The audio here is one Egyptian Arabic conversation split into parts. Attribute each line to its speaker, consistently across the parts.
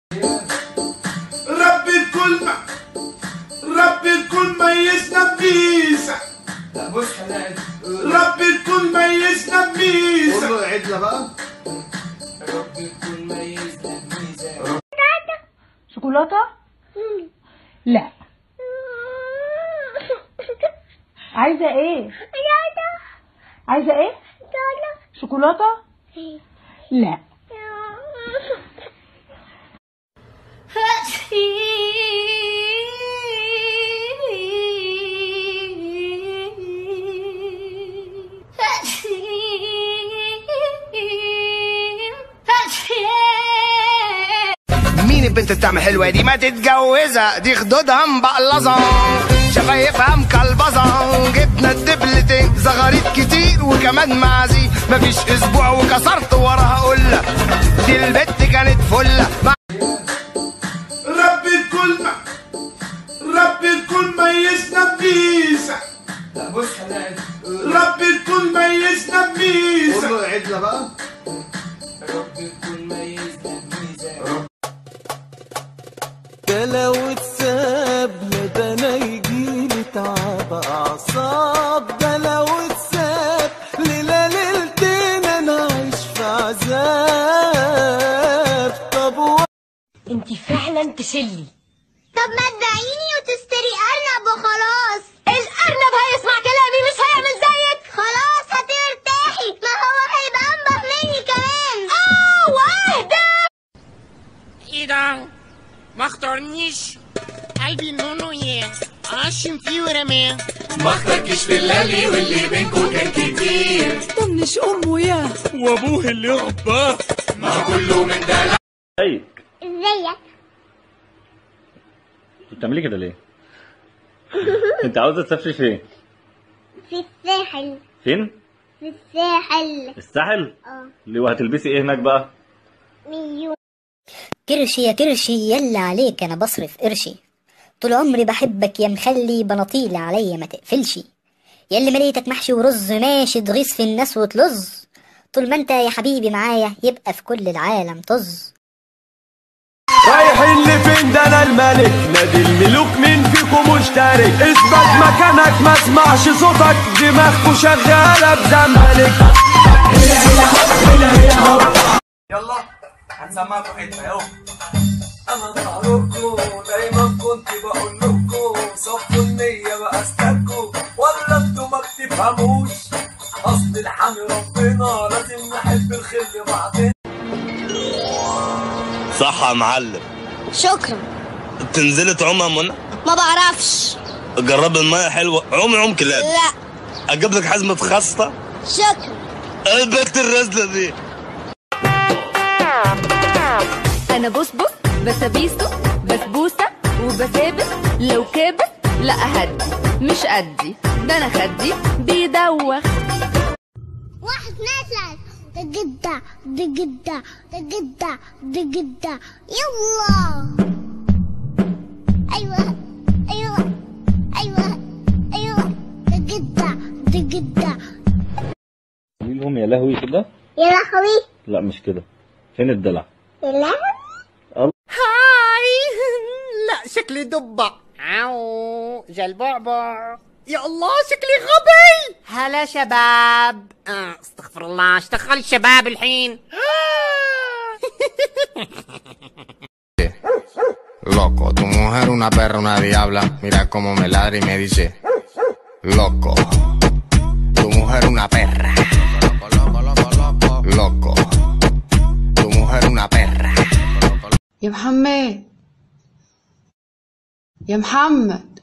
Speaker 1: ربي الكل ما ربي الكل ميزنا بميزة
Speaker 2: لا بص خليها عد
Speaker 1: ربي الكل ميزنا
Speaker 2: قول
Speaker 1: بميزة
Speaker 2: له عدله بقى
Speaker 3: ربي يكون ميزنا بميزة
Speaker 4: شوكولاتة؟ لا عايزة ايه؟ عايزة ايه؟ شوكولاتة؟ لا
Speaker 5: مين البنت بتعمل حلوه دي ما تتجوزها دي خدودها مبقلظه شفايفها مكلبظه جبنا الدبلتين زغاريت كتير وكمان معزي مفيش اسبوع وكسرت وراها قله دي البت كانت فله مع-
Speaker 1: ربي الكل ما ربي الكل ميزنا بميزة
Speaker 2: لا بص خليها عد
Speaker 1: ربي الكل ميزنا
Speaker 2: قول
Speaker 1: بميزة
Speaker 2: له عدله بقى
Speaker 3: ربي يكون ميزنا بميزة
Speaker 6: ده لو اتساب لا ده انا يجيلي تعب اعصاب ده لو اتساب ليلة ليلتين انا عايش في عذاب طب و...
Speaker 4: انتي فعلا تشلي
Speaker 7: طب ما تبيعيني وتشتري أرنب وخلاص
Speaker 4: الأرنب هيسمع كلامي مش هيعمل زيك
Speaker 7: خلاص هترتاحي ما هو هيبقى أنضف مني كمان
Speaker 4: اه واهدى
Speaker 8: ايه ده ما اختارنيش قلبي نونو ياه عشم فيه ورماه
Speaker 3: ما اخترتش في الليالي واللي بينكم كان كتير
Speaker 4: طنش أمه ياه
Speaker 8: وابوه اللي رباه
Speaker 3: ما كله من ده
Speaker 9: ازيك
Speaker 7: ازيك
Speaker 9: انت بتعملي كده ليه؟ انت عاوزه تسافري فين؟
Speaker 7: في الساحل
Speaker 9: فين؟
Speaker 7: في الساحل
Speaker 9: الساحل؟
Speaker 7: اه
Speaker 9: ليه وهتلبسي ايه هناك بقى؟
Speaker 7: مليون
Speaker 10: كرشي يا كرشي يلا عليك انا بصرف قرشي طول عمري بحبك يا مخلي بناطيل عليا ما تقفلش يلي مليتك محشي ورز ماشي تغيظ في الناس وتلظ طول ما انت يا حبيبي معايا يبقى في كل العالم طز
Speaker 6: رايحين لفين ده انا الملك نادي الملوك مين فيكم مشترك اثبت مكانك ما اسمعش صوتك دماغكوا شغاله بزمالك
Speaker 2: يلا هنسمعكم حته يلا انا طارقكم دايما كنت بقول لكم صفوا النية بقى استكوا ولا انتوا ما بتفهموش اصل الحمي ربنا لازم نحب الخير لبعضنا
Speaker 5: صح يا معلم
Speaker 7: شكرا
Speaker 5: تنزلي تعوم يا منى
Speaker 7: ما بعرفش
Speaker 5: جرب الميه حلوه عومي عوم كلاب
Speaker 7: لا
Speaker 5: اجيب لك حزمه خاصه
Speaker 7: شكرا
Speaker 5: البت الرزله دي
Speaker 4: أنا بصبص بسابيسو بسبوسة وبسابس لو كابس لا أهدي مش أدي ده أنا خدي بيدوخ
Speaker 7: واحد مثلا ده جدة ده جدة ده جدة ده جدة يلا أيوة أيوة أيوة أيوة ده جدة ده جدة
Speaker 9: قولي لهم يا لهوي كده؟
Speaker 7: يا لهوي
Speaker 9: لا مش كده فين الدلع؟
Speaker 7: يا لهوي
Speaker 8: هاي لا شكلي دبة عو جلبعبع يا الله شكلي غبي هلا شباب آه استغفر الله اشتغل شباب الحين
Speaker 5: Loco, tu mujer una perra, una diabla. Mira cómo me ladra y me dice, loco. Tu mujer una perra. Loco. Tu mujer una perra.
Speaker 4: يا محمد يا محمد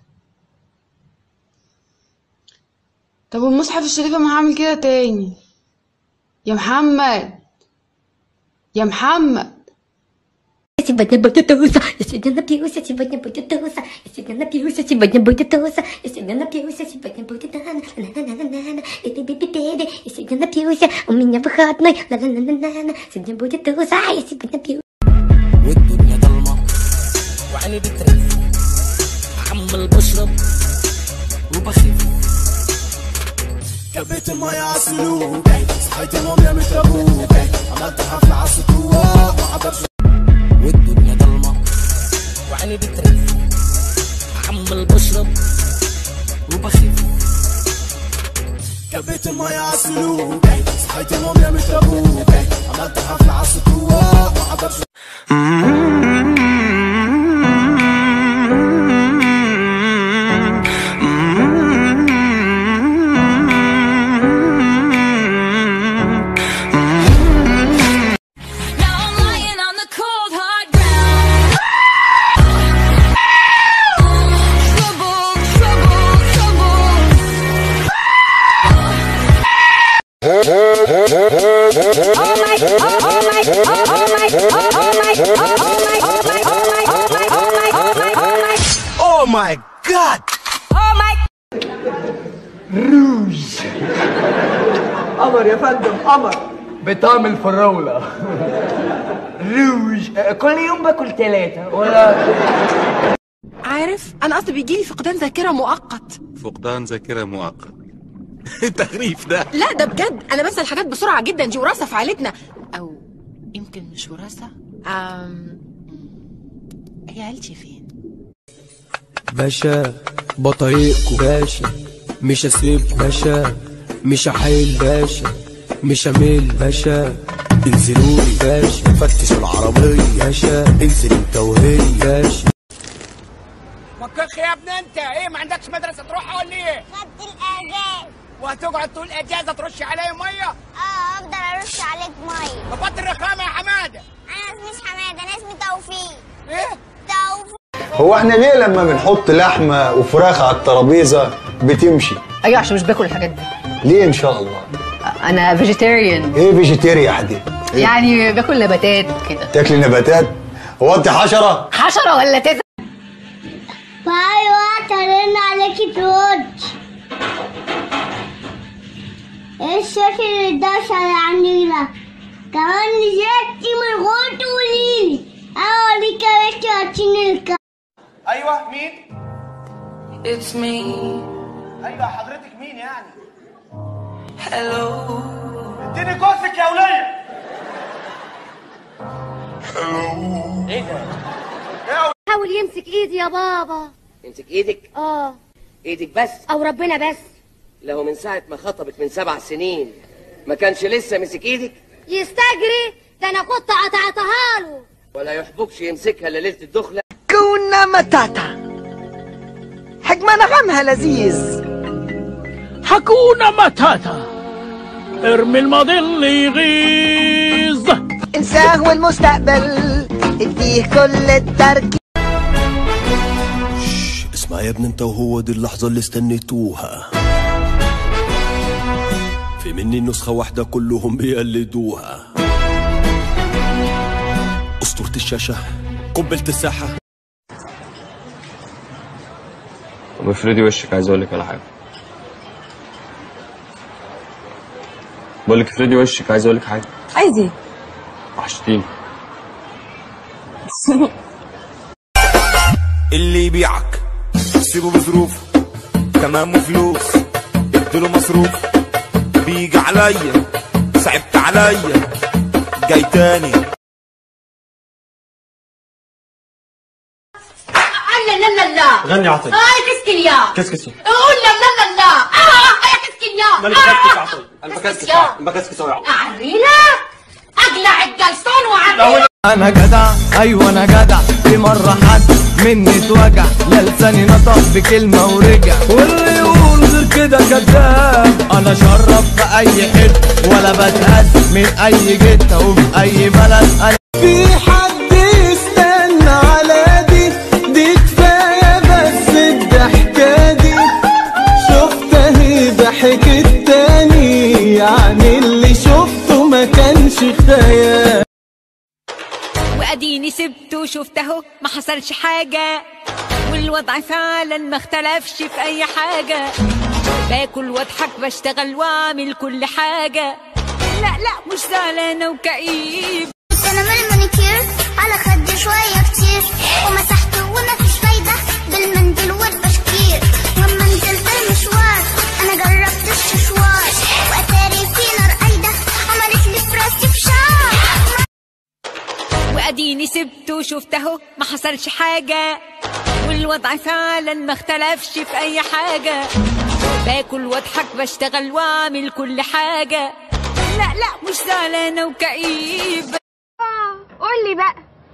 Speaker 4: طب المصحف الشريف ما هعمل كده تاني يا محمد يا محمد
Speaker 10: Сегодня будет туса, я сегодня напьюся, сегодня будет туса, я сегодня напьюся, сегодня будет туса, я сегодня напьюся, сегодня будет на на на на на на на и ты биби биби, я сегодня напьюся, у меня выходной, на на на на на на сегодня будет туса, я сегодня напьюся.
Speaker 6: والدنيا ضلمه وعيني بترف عمال بشرب وبخيف كبيت المية عالسلوك صحيت النوم يا متربوك عملت حفلة عالسطوح ما حضرش والدنيا ضلمه
Speaker 5: Oh my god!
Speaker 6: روج قمر يا فندم قمر بطعم الفراولة روج كل يوم باكل ثلاثة ولا
Speaker 11: عارف انا قصدي بيجيلي فقدان ذاكره مؤقت
Speaker 12: فقدان ذاكرة مؤقت التغريف ده
Speaker 11: لا ده بجد انا بنسى الحاجات بسرعه جدا دي وراثه في عائلتنا او يمكن مش وراثه أم... هي عيلتي فين
Speaker 13: باشا بطريقكو باشا مش هسيب باشا مش هحيل باشا مش هميل باشا انزلولي باشا فتشوا العربية باشا انزل انت وهي باشا
Speaker 8: فكك يا ابني انت ايه ما عندكش مدرسه تروحها ولا ايه؟
Speaker 7: خدت الاجازه
Speaker 8: وهتقعد طول اجازه ترش عليا ميه؟
Speaker 7: اه افضل ارش عليك ميه
Speaker 8: بطل رخامه يا حماده
Speaker 7: انا اسمي حماده انا اسمي توفيق
Speaker 8: ايه؟
Speaker 7: توفيق
Speaker 14: هو احنا ليه لما بنحط لحمه وفراخ على الترابيزه بتمشي
Speaker 15: ايوه عشان مش باكل الحاجات دي
Speaker 14: ليه ان شاء الله
Speaker 15: انا فيجيتيريان
Speaker 14: ايه فيجيتيريا يا حدي إيه؟
Speaker 15: يعني باكل نباتات كده
Speaker 14: تاكلي نباتات هو انت حشره
Speaker 15: حشره ولا تزن
Speaker 7: في اي وقت هرن عليكي ترد ايه الشكل الدوشة اللي عندي ده كمان نزلتي من غور تقوليلي انا اوريك يا بنتي واتشيني الك
Speaker 8: ايوه مين؟
Speaker 11: It's me
Speaker 8: ايوه حضرتك مين يعني؟
Speaker 11: Hello
Speaker 8: اديني جوزك يا وليه ايه ده؟
Speaker 10: حاول يمسك ايدي يا بابا
Speaker 16: امسك ايدك
Speaker 10: اه
Speaker 16: ايدك بس
Speaker 10: او ربنا بس
Speaker 16: لو من ساعة ما خطبك من سبع سنين ما كانش لسه مسك ايدك
Speaker 10: يستجري ده انا كنت قطعتها له
Speaker 16: ولا يحبكش يمسكها الا ليلة الدخلة
Speaker 17: كونا متاتا حجم نغمها لذيذ
Speaker 18: حكونا متاتا ارمي الماضي اللي يغيظ
Speaker 17: انساه والمستقبل اديه كل التركيز
Speaker 13: اسمع يا ابني انت وهو دي اللحظة اللي استنيتوها في مني نسخة واحدة كلهم بيقلدوها أسطورة الشاشة قنبلة الساحة
Speaker 9: طب افردي وشك عايز اقول لك على حاجه بقول لك افردي وشك عايز اقول لك حاجه
Speaker 11: عايز ايه
Speaker 9: وحشتيني
Speaker 19: اللي يبيعك سيبه بظروفه تمام وفلوس اديله مصروف بيجي عليا صعبت عليا جاي تاني
Speaker 20: لا لا لا لا
Speaker 19: غني عطية.
Speaker 20: اه كسكن يا
Speaker 19: كسكسي
Speaker 20: قول لا لا لا لا اه كسكن يا
Speaker 19: مالك
Speaker 20: آه.
Speaker 19: بكسكس عطية انا بكسكس
Speaker 20: يا.
Speaker 19: بكسكس ويا
Speaker 20: اعريلك اقلع الجلسون وعريلك
Speaker 6: انا جدع ايوه انا جدع في مرة حد مني اتوجع لا لساني نطق بكلمة ورجع واللي يقول غير كده كذاب انا شرف في اي حتة ولا بتهز من اي جتة وفي اي بلد انا في حد يستنى على دي دي كفاية بس الضحكة دي شفت اهي ضحكت تاني يعني اللي شفته ما كانش خيال
Speaker 21: واديني سبته وشفت اهو ما حصلش حاجة والوضع فعلا ما اختلفش في اي حاجة باكل واضحك بشتغل واعمل كل حاجة لا لا مش زعلانة وكئيب
Speaker 7: انا من المانيكير على خدي شوية كتير ومسحته ومفيش فايدة بالمنديل والبشكير لما نزلت المشوار انا جربت الششوار واتاري في نار قايدة عملت لي في راسي فشار
Speaker 21: واديني سبته وشفت اهو ما حصلش حاجة والوضع فعلا ما اختلفش في اي حاجة باكل واضحك بشتغل واعمل كل حاجة لا لا مش زعلانة وكئيب
Speaker 10: قول لي بقى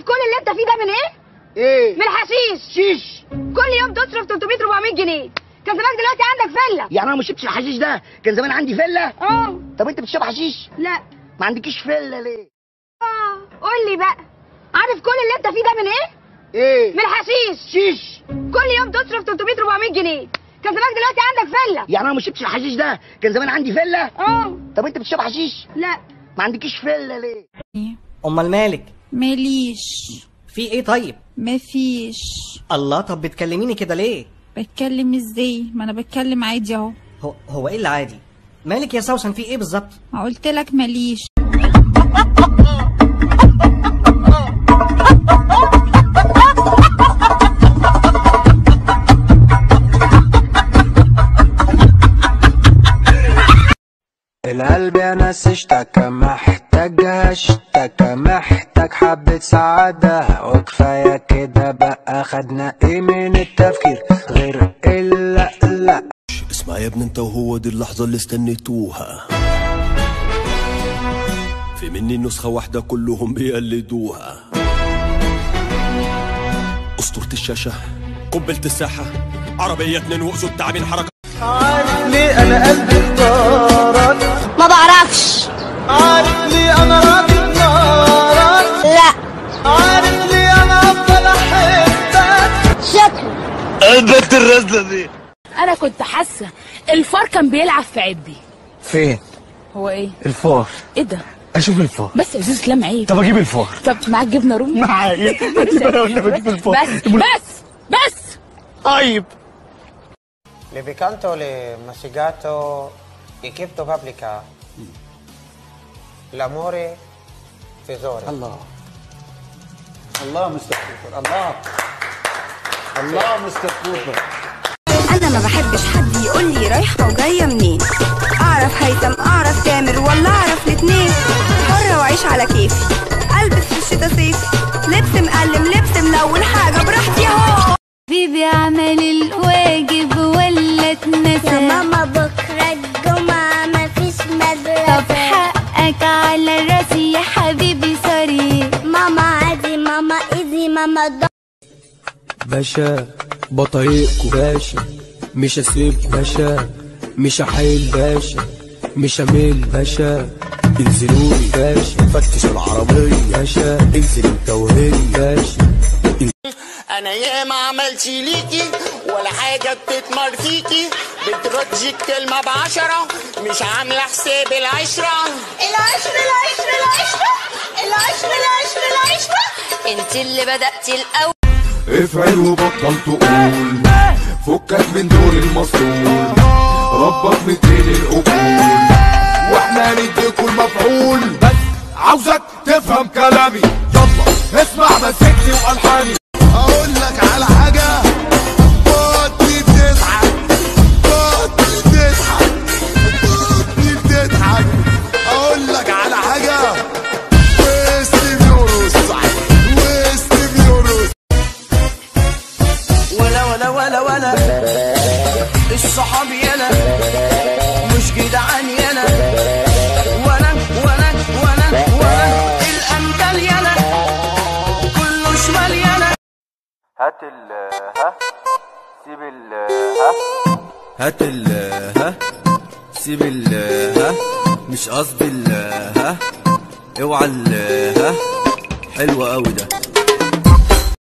Speaker 1: عارف كل اللي انت فيه ده من ايه؟
Speaker 22: ايه
Speaker 1: من الحشيش
Speaker 22: شيش
Speaker 1: كل يوم تصرف 300 400 جنيه كان زمانك دلوقتي عندك فيلا
Speaker 22: يعني انا ما شربتش الحشيش ده كان زمان عندي فيلا
Speaker 1: اه
Speaker 22: طب انت بتشرب حشيش
Speaker 1: لا
Speaker 22: ما عندكيش فيلا ليه
Speaker 1: اه قول لي بقى عارف كل اللي انت فيه ده من ايه؟
Speaker 22: ايه
Speaker 1: من الحشيش
Speaker 22: شيش
Speaker 1: كل يوم تصرف 300 400 جنيه كان زمانك دلوقتي عندك فيلا
Speaker 22: يعني انا ما شربتش الحشيش ده كان زمان عندي فيلا
Speaker 1: اه
Speaker 22: طب انت بتشرب حشيش
Speaker 1: لا
Speaker 22: ما عندكيش فيلا ليه
Speaker 23: امال مالك
Speaker 24: ماليش
Speaker 23: في ايه طيب
Speaker 24: مفيش
Speaker 23: الله طب بتكلميني كده ليه
Speaker 24: بتكلم ازاي ما انا بتكلم عادي اهو
Speaker 23: هو, هو ايه اللي عادي مالك يا سوسن في ايه بالظبط
Speaker 24: ما قلت لك ماليش
Speaker 25: القلب يا ناس اشتكى محتاج اشتكى محتاج حبة سعادة وكفاية كده بقى خدنا ايه من التفكير غير الا لا
Speaker 13: اسمع يا ابني انت وهو دي اللحظة اللي استنيتوها في مني نسخة واحدة كلهم بيقلدوها أسطورة الشاشة قبلة الساحة عربية اتنين وأسود تعبين حركة
Speaker 6: عارف ليه انا قلبي اختارك
Speaker 7: ما بعرفش
Speaker 6: عارف ليه انا راكب نارك
Speaker 7: لا
Speaker 6: عارف ليه انا افضل احبك
Speaker 7: شكرا
Speaker 6: البت الرزلة دي
Speaker 26: انا كنت حاسه الفار كان بيلعب في عبي
Speaker 6: فين
Speaker 26: هو ايه
Speaker 6: الفار
Speaker 26: ايه ده
Speaker 6: اشوف الفار
Speaker 26: بس يا زوز لم عيب
Speaker 6: طب اجيب الفار
Speaker 26: طب معاك جبنه رومي
Speaker 6: معايا بجيب الفار
Speaker 26: بس بس بس
Speaker 6: طيب
Speaker 27: Le picanto le masticato e chepto paprika. L'amore tesoro.
Speaker 14: الله الله مستر كوبر الله الله مستر كوبر
Speaker 28: انا ما بحبش حد يقول لي رايحه وجايه منين اعرف هيثم اعرف تامر ولا اعرف الاتنين حره واعيش على كيفي البس في الشتا صيفي لبس مقلم لبس ملون حاجه براحتي اهو
Speaker 21: بيبي عمل الواجب ولا اتنسى
Speaker 7: يا ماما بكرة الجمعة مفيش مدرسة
Speaker 21: طب حقك على راسي يا حبيبي سوري
Speaker 7: ماما عادي ماما ايزي ماما ض...
Speaker 6: باشا بطايقكوا باشا مش هسيب باشا مش هحيل باشا مش هميل باشا انزلولي باشا فتش العربية باشا انزل انت وهي باشا
Speaker 29: انا ياما عملت ليكي ولا حاجة بتتمر فيكي بتردي الكلمة بعشرة مش عاملة حساب العشرة
Speaker 7: العشرة العشرة العشرة العشرة العشرة العشرة
Speaker 21: انت اللي بدأتي الاول
Speaker 19: افعل وبطل تقول فكك من دور المسؤول ربك مدين القبول واحنا نديكوا المفعول بس عاوزك تفهم كلامي يلا اسمع مسكتي والحاني اقول لك على حاجه بطي بتضحك بطي بتضحك بطي بتضحك اقول لك على حاجه وستيف يوروس وستيف يوروس
Speaker 6: ولا ولا ولا ولا الصحاب يلا مش جدعان يلا ولا ولا ولا ولا الأمثال يلا كله شمال يلا
Speaker 30: هات ال ها سيب ال ها
Speaker 13: هات ال ها سيب ال ها مش قصدي ال ها اوعى ال ها حلو قوي ده